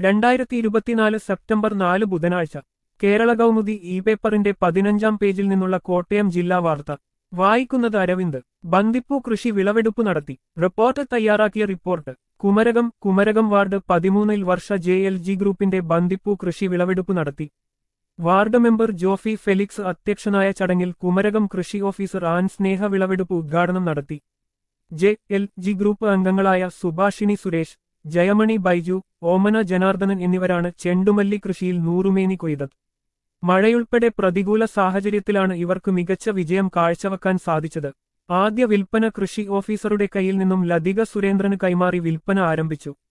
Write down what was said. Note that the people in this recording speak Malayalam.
രണ്ടായിരത്തി ഇരുപത്തിനാല് സെപ്റ്റംബർ നാല് ബുധനാഴ്ച കേരള കൗമുദി ഇ പേപ്പറിന്റെ പതിനഞ്ചാം പേജിൽ നിന്നുള്ള കോട്ടയം ജില്ലാ വാർത്ത വായിക്കുന്നത് അരവിന്ദ് ബന്ദിപ്പൂ കൃഷി വിളവെടുപ്പ് നടത്തി റിപ്പോർട്ട് തയ്യാറാക്കിയ റിപ്പോർട്ട് കുമരകം കുമരകം വാർഡ് പതിമൂന്നിൽ വർഷ ജെ എൽ ജി ഗ്രൂപ്പിന്റെ ബന്ദിപ്പൂ കൃഷി വിളവെടുപ്പ് നടത്തി വാർഡ് മെമ്പർ ജോഫി ഫെലിക്സ് അധ്യക്ഷനായ ചടങ്ങിൽ കുമരകം കൃഷി ഓഫീസർ ആൻ സ്നേഹ വിളവെടുപ്പ് ഉദ്ഘാടനം നടത്തി ജെ എൽ ജി ഗ്രൂപ്പ് അംഗങ്ങളായ സുഭാഷിണി സുരേഷ് ജയമണി ബൈജു ഓമന ജനാർദ്ദനൻ എന്നിവരാണ് ചെണ്ടുമല്ലി കൃഷിയിൽ നൂറുമേനി കൊയ്തത് മഴയുൾപ്പെടെ പ്രതികൂല സാഹചര്യത്തിലാണ് ഇവർക്ക് മികച്ച വിജയം കാഴ്ചവെക്കാൻ സാധിച്ചത് ആദ്യ വിൽപ്പന കൃഷി ഓഫീസറുടെ കയ്യിൽ നിന്നും ലതിക സുരേന്ദ്രന് കൈമാറി വിൽപ്പന ആരംഭിച്ചു